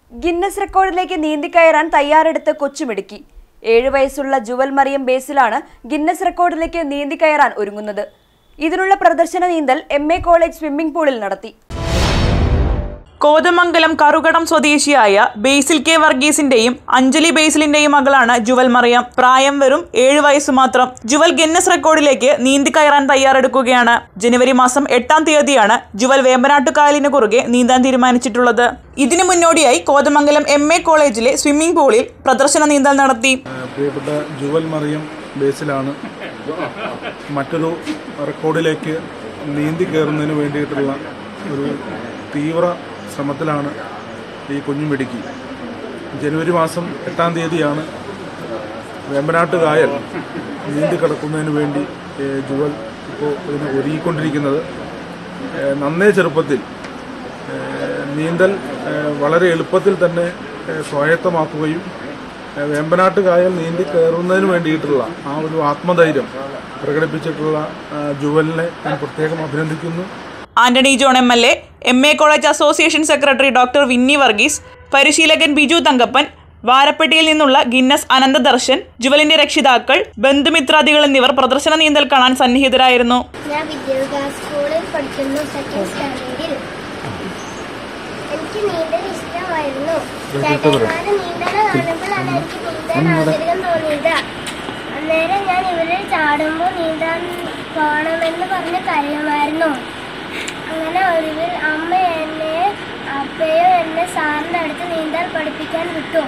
Guinness റെക്കോർഡിലേക്ക് നീന്തിക്കയറാൻ തയ്യാറെടുത്ത് കൊച്ചുമിടുക്കി ഏഴു വയസ്സുള്ള ജുവൽ മറിയം ബേസിലാണ് ഗിന്നസ് റെക്കോർഡിലേക്ക് നീന്തിക്കയറാൻ ഒരുങ്ങുന്നത് ഇതിനുള്ള പ്രദർശന നീന്തൽ എം എ കോളേജ് സ്വിമ്മിംഗ് പൂളിൽ നടത്തി കോതമംഗലം കറുകടം സ്വദേശിയായ ബേസിൽ കെ വർഗീസിന്റെയും അഞ്ജലി ബേസിലിന്റെയും മകളാണ് ജുവൽ മറിയം പ്രായം വെറും ഏഴ് വയസ്സ് മാത്രം ജുവൽ ഗിന്നസ് റെക്കോർഡിലേക്ക് നീന്തി കയറാൻ തയ്യാറെടുക്കുകയാണ് ജനുവരി മാസം എട്ടാം തീയതിയാണ് ജുവൽ വേമ്പനാട്ടുകായലിന് കുറുകെ നീന്താൻ തീരുമാനിച്ചിട്ടുള്ളത് ഇതിനു മുന്നോടിയായി കോതമംഗലം എം എ കോളേജിലെ സ്വിമ്മിംഗ് പൂളിൽ പ്രദർശന നീന്തൽ നടത്തി പ്രിയപ്പെട്ട ജുവൽ മറിയം ബേസിലാണ് മറ്റൊരു റെക്കോർഡിലേക്ക് നീന്തി കയറുന്നതിന് വേണ്ടിയിട്ടുള്ള ഒരു തീവ്ര ശ്രമത്തിലാണ് ഈ കുഞ്ഞുമിടുക്കി ജനുവരി മാസം എട്ടാം തീയതിയാണ് വേമ്പനാട്ട് കായൽ നീന്തി കിടക്കുന്നതിന് വേണ്ടി ഏഹ്, ജുവൽ ഇപ്പോൾ ഇതിന് ഒരുങ്ങിക്കൊണ്ടിരിക്കുന്നത് ഏഹ്, നന്നേ ചെറുപ്പത്തിൽ ഏഹ്, നീന്തൽ ഏഹ്, വളരെ എളുപ്പത്തിൽ തന്നെ ഏഹ്, സ്വായത്തമാക്കുകയും ഏഹ്, വേമ്പനാട്ട് കായൽ നീന്തി കയറുന്നതിന് വേണ്ടിയിട്ടുള്ള ആ ഒരു ആത്മധൈര്യം പ്രകടിപ്പിച്ചിട്ടുള്ള ആ, ജുവലിനെ ഞാൻ പ്രത്യേകം അഭിനന്ദിക്കുന്നു Antony John M L A M A college association secretary doctor Vinny Varghese പരിശീലകൻ ബിജു തങ്കപ്പൻ വാരപ്പെട്ടിയിൽ നിന്നുള്ള ഗിന്നസ് അനന്തദർശൻ ജുവലിന്റെ രക്ഷിതാക്കൾ ബന്ധുമിത്രാദികൾ എന്നിവർ പ്രദർശന നീന്തൽ കാണാൻ സന്നിഹിതരായിരുന്നു ഞാൻ വിദ്യാഭ്യാസ സ്കൂളിൽ പഠിക്കുന്നു സെക്കൻഡ് സ്റ്റാൻഡേർഡിൽ എനിക്ക് നീന്തൽ ഇഷ്ടമായിരുന്നു ചേട്ടന്മാര് നീന്തൽ കാണുമ്പോഴാണ് എനിക്ക് നീന്താൻ ആഗ്രഹം തോന്നിയത് അന്നേരം ഞാൻ ഇവരിൽ ചാടുമ്പോൾ നീന്താൻ പോകണമെന്ന് പറഞ്ഞ് കരയുമായിരുന്നു അങ്ങനെ ഒടുവിൽ അമ്മ എന്നെ അപ്പയോ എന്നെ സാറിൻ്റെ അടുത്ത് നീന്താൻ പഠിപ്പിക്കാൻ വിട്ടു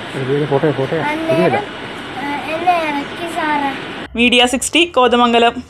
അന്നേരം ആ, എന്നെ ഇറക്കി സാറ് മീഡിയ സിക്സ്റ്റി കോതമംഗലം